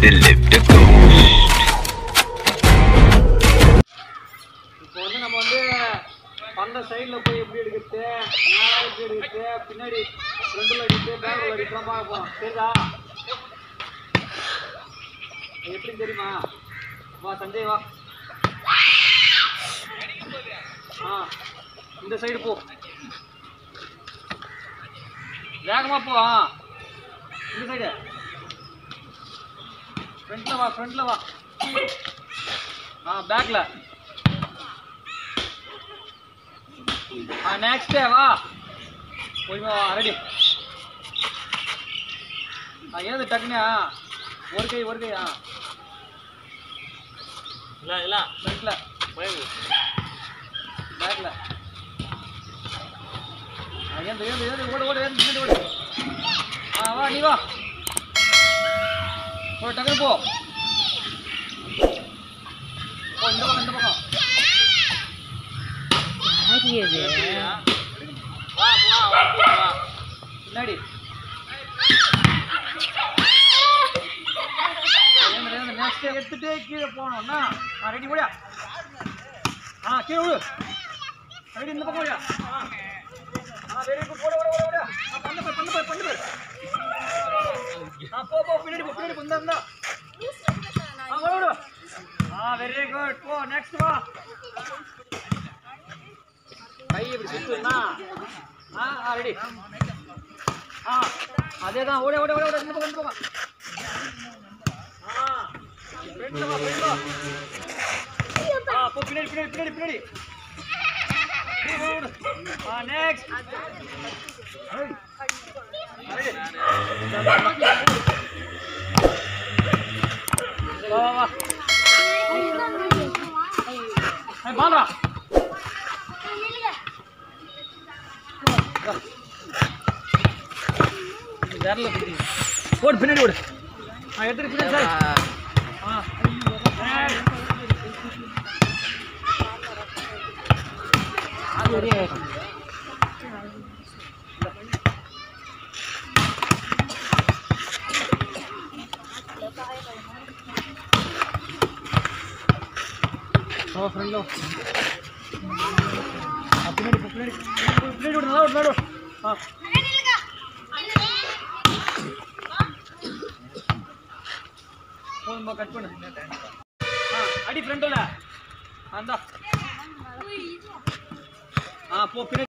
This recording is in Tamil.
they lived a ghost. இப்போ வந்து நம்ம வந்து பந்த சைடில் போய் எப்படி எடுக்கிறது மேலே எப்படி எடுக்கிறது பின்னாடி ஃப்ரண்டில் அடிக்கிறது பேக்கில் அடிக்கலாம் பார்க்க போகிறோம் சரிதா அது எப்படி தெரியுமா வா சஞ்சய் வா ஆ இந்த சைடு போ வேகமா போ ஆ இந்த சைடு ஃப்ரண்ட்ல வா ஃப்ரண்ட்ல வா ஆ பேக்ல ஆ நெக்ஸ்ட் வா போய்மா வா ரெடி ஆ ஏது டக்குனு ஆ ஒரு கை ஒரு கை ஆ இல்ல இல்ல ஃப்ரண்ட்ல போய் பேக்ல ஆ ஏந்து ஏந்து ஏந்து ஓடு ஓடு ஏந்து ஏந்து ஓடு ஆ வா நீ வா ஒரு டக்குனு போ போ இந்த பக்கம் இந்த பக்கம் வா வா வா வா பின்னாடி நெக்ஸ்ட் எடுத்துட்டு கீழே போனோம்னா ஆ ரெடி ஓடியா ஆ கீழே விடு ரெடி இந்த பக்கம் ஓடியா ஆ வெரி குட் ஓட ஓட ஓட ஓட ஆ பண்ணு பாரு பண்ணு பாரு பண்ணு பாரு ஆ போ போ பின்னாடி போ பின்னாடி போ இந்தா இந்தா ஆ ஓட ஓட ஆ வெரி குட் போ நெக்ஸ்ட் வா கை இப்படி சுத்துனா ஆ ஆ ரெடி ஆ அதே தான் ஓட ஓட ஓட ஓட இந்த பக்கம் இந்த பக்கம் ஆ ஃப்ரெண்ட்ல வா ஃப்ரெண்ட்ல வா ஆ போ பின்னாடி பின்னாடி பின்னாடி பின்னாடி ஓடு, ஓடு. ஆ நெக்ஸ்ட் வா வா வா ஏய் பால்ரா விரல பிடி ஓடு பின்னாடி ஓடு ஆ எடுத்துட்டு பின்னாடி சார் ஆ ஓ ஃப்ரெண்டோ பின்னாடி போ, பின்னாடி பின்னாடி ஓடு நல்லா ஓடு நல்லா ஓடு ஆ போதும்பா கட் பண்ணு ஆ அடி ஃப்ரெண்டில் அந்தா ஆ போ பின்னாடி